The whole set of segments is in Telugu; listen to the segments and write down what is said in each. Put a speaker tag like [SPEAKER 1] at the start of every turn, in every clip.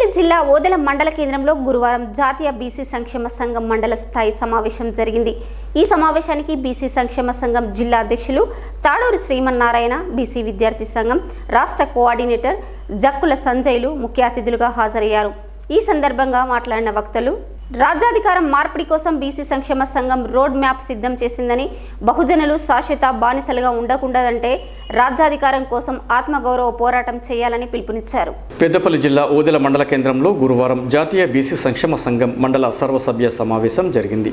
[SPEAKER 1] జిల్లా ఓదెల మండల కేంద్రంలో గురువారం జాతీయ బీసీ సంక్షేమ సంఘం మండల స్థాయి సమావేశం జరిగింది ఈ సమావేశానికి బీసీ సంక్షేమ సంఘం జిల్లా అధ్యక్షులు తాడూరి శ్రీమన్నారాయణ బీసీ విద్యార్థి సంఘం రాష్ట్ర కోఆర్డినేటర్ జక్కుల సంజయ్లు ముఖ్య అతిథులుగా హాజరయ్యారు ఈ సందర్భంగా మాట్లాడిన వక్తలు రాజ్యాధికారం మార్పిడి కోసం బీసీ సంక్షేమ సంఘం రోడ్ మ్యాప్ సిద్ధం చేసిందని బహుజనులు శాశ్వత బానిసలుగా ఉండకూడదంటే రాజ్యాధికారం కోసం ఆత్మగౌరవ పోరాటం చేయాలని పిలుపునిచ్చారు
[SPEAKER 2] పెద్దపల్లి జిల్లా ఓదెల మండల కేంద్రంలో గురువారం జాతీయ బీసీ సంక్షేమ సంఘం మండల సర్వసభ్య సమావేశం జరిగింది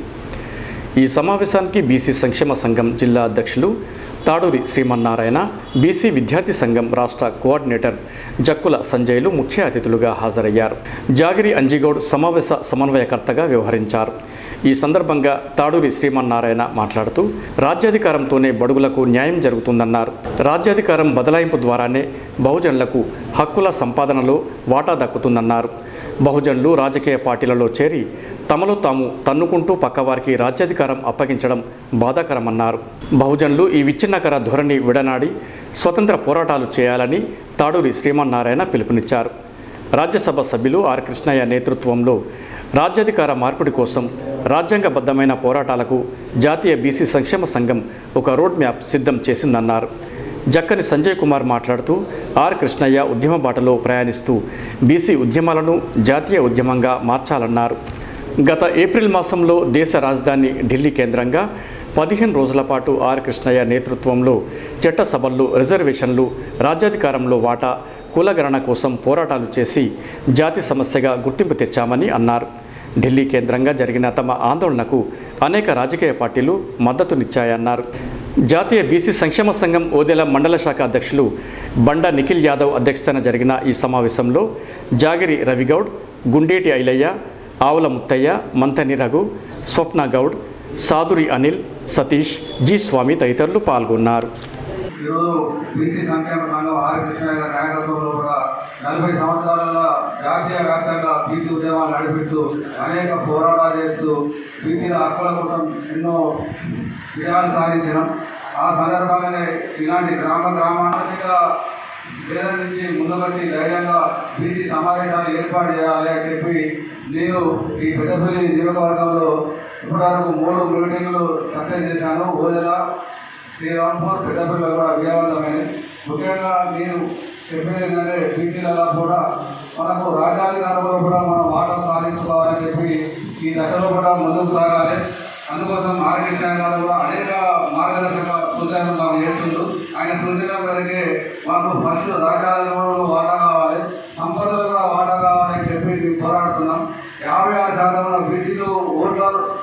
[SPEAKER 2] ఈ సమావేశానికి బీసీ సంక్షేమ సంఘం జిల్లా అధ్యక్షులు తాడూరి శ్రీమన్నారాయణ బీసీ విద్యార్థి సంఘం రాష్ట్ర కోఆర్డినేటర్ జక్కుల సంజయ్లు ముఖ్య అతిథులుగా హాజరయ్యారు జాగిరి అంజిగౌడ్ సమావేశ సమన్వయకర్తగా వ్యవహరించారు ఈ సందర్భంగా తాడూరి శ్రీమన్నారాయణ మాట్లాడుతూ రాజ్యాధికారంతోనే బడుగులకు న్యాయం జరుగుతుందన్నారు రాజ్యాధికారం బదలాయింపు ద్వారానే బహుజనులకు హక్కుల సంపాదనలో వాటా దక్కుతుందన్నారు బహుజనులు రాజకీయ పార్టీలలో చేరి తమలో తాము తన్నుకుంటూ పక్కవారికి రాజ్యాధికారం అప్పగించడం బాధాకరమన్నారు బహుజనులు ఈ విచ్ఛిన్నకర ధోరణి విడనాడి స్వతంత్ర పోరాటాలు చేయాలని తాడూరి శ్రీమన్నారాయణ పిలుపునిచ్చారు రాజ్యసభ సభ్యులు ఆర్ కృష్ణయ్య నేతృత్వంలో రాజ్యాధికార మార్పిడి కోసం రాజ్యాంగబద్ధమైన పోరాటాలకు జాతీయ బీసీ సంక్షేమ సంఘం ఒక రోడ్ మ్యాప్ సిద్ధం చేసిందన్నారు జక్కని సంజయ్ కుమార్ మాట్లాడుతూ ఆర్ కృష్ణయ్య ఉద్యమ బాటలో ప్రయాణిస్తూ బీసీ ఉద్యమాలను జాతీయ ఉద్యమంగా మార్చాలన్నారు గత ఏప్రిల్ మాసంలో దేశ రాజధాని ఢిల్లీ కేంద్రంగా పదిహేను రోజుల పాటు ఆర్ కృష్ణయ్య నేతృత్వంలో చట్టసభల్లో రిజర్వేషన్లు రాజ్యాధికారంలో వాటా కులగణన కోసం పోరాటాలు చేసి జాతి సమస్యగా గుర్తింపు తెచ్చామని అన్నారు ఢిల్లీ కేంద్రంగా జరిగిన తమ ఆందోళనకు అనేక రాజకీయ పార్టీలు మద్దతునిచ్చాయన్నారు జాతీయ బీసీ సంక్షేమ సంఘం ఓదెల మండల శాఖ అధ్యక్షులు బండా నిఖిల్ యాదవ్ అధ్యక్షతన జరిగిన ఈ సమావేశంలో జాగిరి రవిగౌడ్ గుండేటి ఐలయ్య ఆవుల ముత్తయ్య మంతని రఘు స్వప్న గౌడ్ సాదురి అనిల్ సతీష్ జి స్వామి తదితరులు పాల్గొన్నారు
[SPEAKER 3] ఈరోజు బీసీ సంక్షేమ సంఘం ఆర్ కృష్ణ గారి నాయకత్వంలో కూడా నలభై సంవత్సరాలలో జాతీయ వ్యాప్తంగా బీసీ ఉద్యమాలు నడిపిస్తూ అనేక పోరాటాలు చేస్తూ బీసీల హక్కుల కోసం ఎన్నో విజయాలు సాధించడం ఆ సందర్భంగానే ఇలాంటి గ్రామ గ్రామ మానసిక వేల నుంచి ముందుకొచ్చి ధైర్యంగా బీసీ సమావేశాలు ఏర్పాటు చేయాలి అని చెప్పి నేను ఈ పెద్దపల్లి నియోజకవర్గంలో ఇప్పటివరకు మూడు మీటింగులు సక్సెస్ చేశాను ఓదెల శ్రీరాంపూర్ పెద్దపల్లి కూడా విజయవంతమైనవి ముఖ్యంగా నేను చెప్పేది ఏంటంటే బీసీలలో కూడా మనకు రాజ్యాధికారంలో కూడా మనం వాటర్ సాధించుకోవాలని చెప్పి ఈ దశలో కూడా ముందుకు సాగాలి అందుకోసం ఆర్కృష్ణ గారు కూడా అనేక మార్గదర్శక సూచనలు మాకు చేస్తుండ్రు ఆయన సూచనల మేరకే మాకు ఫస్ట్ రాజ్యాధికారంలో వాటా కావాలి సంపదలు కూడా వాటా కావాలని చెప్పి మేము పోరాడుతున్నాం యాభై ఆరు శాతం బీసీలు ఓట్ల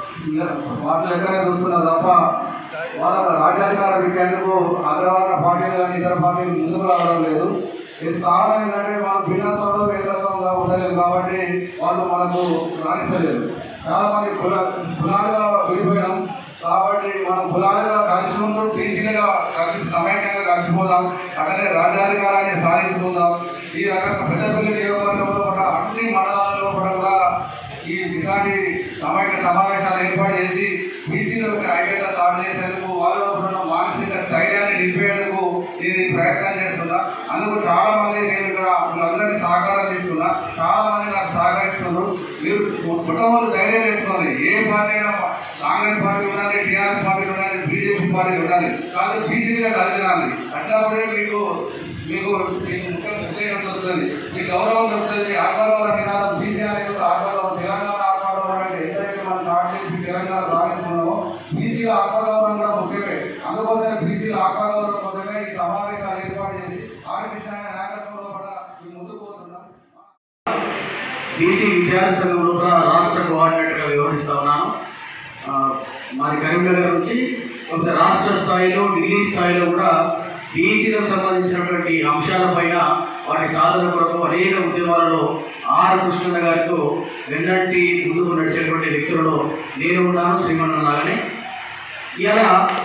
[SPEAKER 3] వాటి లెక్కనే చూస్తున్నారు తప్ప వాళ్ళ రాజ్యాధికారం ఇచ్చేందుకు అగ్రవర్ణ పార్టీలు కానీ ఇతర పార్టీలు ముందుకు రావడం లేదు ఇది కారణం ఏంటంటే మనం భిన్నత్వంలో ఏకత్వంగా ఉండలేము కాబట్టి వాళ్ళు మనకు రాణిస్తలేరు చాలా మంది కుల కులాలుగా విడిపోయినాం కాబట్టి మనం కులాలుగా కలిసి ఉంటూ బీసీలుగా కలిసి సమైక్యంగా కలిసిపోదాం అట్లనే రాజ్యాధికారాన్ని సాధించుకుందాం ఈ రకంగా పెద్దపల్లి నియోజకవర్గంలో కూడా అన్ని మండలాల్లో కూడా కూడా ఈ ఇలాంటి సమైక్య సమావేశాలు ఏర్పాటు చేసి బీసీలకు ఐక్యత స్టార్ట్ చేసేందుకు వాళ్ళలో ఉన్న మానసిక స్థైర్యాన్ని నింపేందుకు నేను ఈ ప్రయత్నం చేస్తున్నా అందుకు చాలా మంది నేను ఇక్కడ అందరినీ సహకారం తీసుకున్నా చాలా మంది నాకు సహకరిస్తున్నారు మీరు కుటుంబాలు ధైర్యం చేసుకొని ఏ పార్టీ అయినా కాంగ్రెస్ పార్టీ ఉండాలి టీఆర్ఎస్ పార్టీ ఉండాలి బీజేపీ పార్టీ ఉండాలి కాదు బీసీగా కలిగినాలి అట్లాగే మీకు మీకు మీకు ముఖ్య ఉద్యోగం దొరుకుతుంది మీ గౌరవం దొరుకుతుంది మీ ఆత్మగౌరవ నినాదం బీసీ అనేది ఒక ఆత్మగౌరవం తెలంగాణ ఆత్మగౌరవం అంటే ఎంతైతే మనం చాటి తెలంగాణ సాధిస్తున్నామో బీసీల ఆత్మగౌరవం కూడా ముఖ్యమే అందుకోసమే బీసీల ఆత్మగౌరవం కోసమే ఈ సమావేశాలు ఏర్పాటు చేసి ఆర్ కృష్ణ నాయకత్వంలో కూడా మేము ముందుకు పోతున్నాం
[SPEAKER 4] బీసీ విద్యార్థి సంఘంలో కూడా రాష్ట్ర కోఆర్డినేటర్గా వ్యవహరిస్తా ఉన్నాను ఆ, మాది కరీంనగర్ నుంచి కొంత రాష్ట్ర స్థాయిలో ఢిల్లీ స్థాయిలో కూడా బీసీలకు సంబంధించినటువంటి అంశాలపైన వాటి సాధన కొరకు అనేక ఉద్యమాలలో ఆర్ కృష్ణన్న గారితో వెన్నంటి ముందుకు నడిచేటువంటి వ్యక్తులలో నేను ఉన్నాను శ్రీమన్న లాగానే ఇలా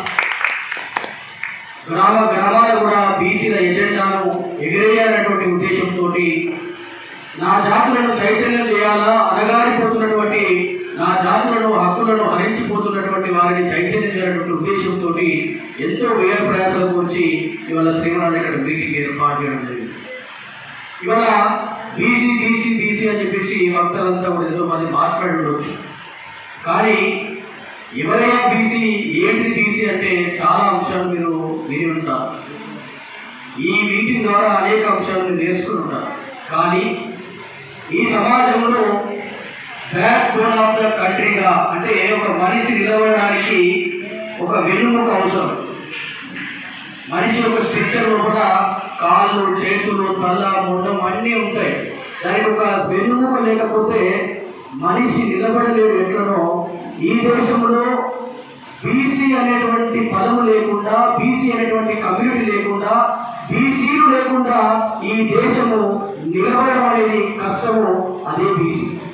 [SPEAKER 4] గ్రామ గ్రామాలు కూడా బీసీల ఎజెండాను ఎగిరేయాలనేటువంటి ఉద్దేశంతో నా జాతులను చైతన్యం చేయాలా అనగారిపోతున్నటువంటి నా జాతులను హక్కులను హరించిపోతున్నటువంటి వారిని చైతన్యం చేయాలనేటువంటి ఉద్దేశంతో ఎంతో వ్యయ ప్రయాసాల గురించి ఇవాళ శ్రీమణాన్ని ఇక్కడ మీటింగ్ ఏర్పాటు చేయడం జరిగింది ఇవాళ బీసీ బీసీ బీసీ అని చెప్పేసి భక్తులంతా కూడా ఏదో మంది మాట్లాడి ఉండొచ్చు కానీ ఎవరైనా బీసీ ఏంటి బీసీ అంటే చాలా అంశాలు మీరు విని ఉంటారు ఈ మీటింగ్ ద్వారా అనేక అంశాలు మీరు నేర్చుకుని ఉంటారు కానీ ఈ సమాజంలో బ్యాక్ బోన్ ఆఫ్ ద కంట్రీగా అంటే ఒక మనిషి నిలబడడానికి ఒక వెన్నుముక అవసరం మనిషి ఒక స్ట్రక్చర్ లోపల కాళ్ళు చేతులు తల ముండం అన్నీ ఉంటాయి దానికి ఒక వెన్నుముక లేకపోతే మనిషి నిలబడలేడు ఎట్లనో ఈ దేశంలో బీసీ అనేటువంటి పదము లేకుండా బీసీ అనేటువంటి కమ్యూనిటీ లేకుండా బీసీలు లేకుండా ఈ దేశము నిలబడడం అనేది కష్టము అదే బీసీ